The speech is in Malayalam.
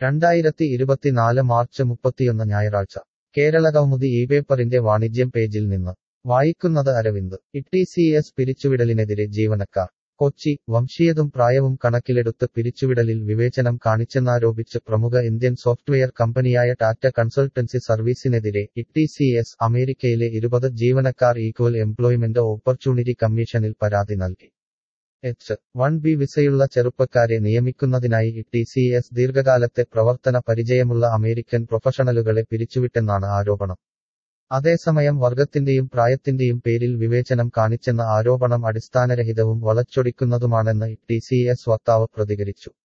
രണ്ടായിരത്തി ഇരുപത്തിനാല് മാർച്ച് മുപ്പത്തിയൊന്ന് ഞായറാഴ്ച കേരള കൗമുദി ഈ പേപ്പറിന്റെ വാണിജ്യം പേജിൽ നിന്ന് വായിക്കുന്നത് അരവിന്ദ് ഇടിസിഎസ് പിരിച്ചുവിടലിനെതിരെ ജീവനക്കാർ കൊച്ചി വംശീയതും പ്രായവും കണക്കിലെടുത്ത് പിരിച്ചുവിടലിൽ വിവേചനം കാണിച്ചെന്നാരോപിച്ച് പ്രമുഖ ഇന്ത്യൻ സോഫ്റ്റ്വെയർ കമ്പനിയായ ടാറ്റ കൺസൾട്ടൻസി സർവീസിനെതിരെ ഇടിസിഎസ് അമേരിക്കയിലെ ഇരുപത് ജീവനക്കാർ ഈക്വൽ എംപ്ലോയ്മെന്റ് ഓപ്പർച്യൂണിറ്റി കമ്മീഷനിൽ പരാതി നൽകി എച്ച് വൺ ബി വിസയുള്ള ചെറുപ്പക്കാരെ നിയമിക്കുന്നതിനായി ഇടിസിഎസ് ദീർഘകാലത്തെ പ്രവർത്തന പരിചയമുള്ള അമേരിക്കൻ പ്രൊഫഷണലുകളെ പിരിച്ചുവിട്ടെന്നാണ് ആരോപണം അതേസമയം വർഗത്തിന്റെയും പ്രായത്തിന്റെയും പേരിൽ വിവേചനം കാണിച്ചെന്ന ആരോപണം അടിസ്ഥാനരഹിതവും വളച്ചൊടിക്കുന്നതുമാണെന്ന് ടിസിഎസ് വക്താവ് പ്രതികരിച്ചു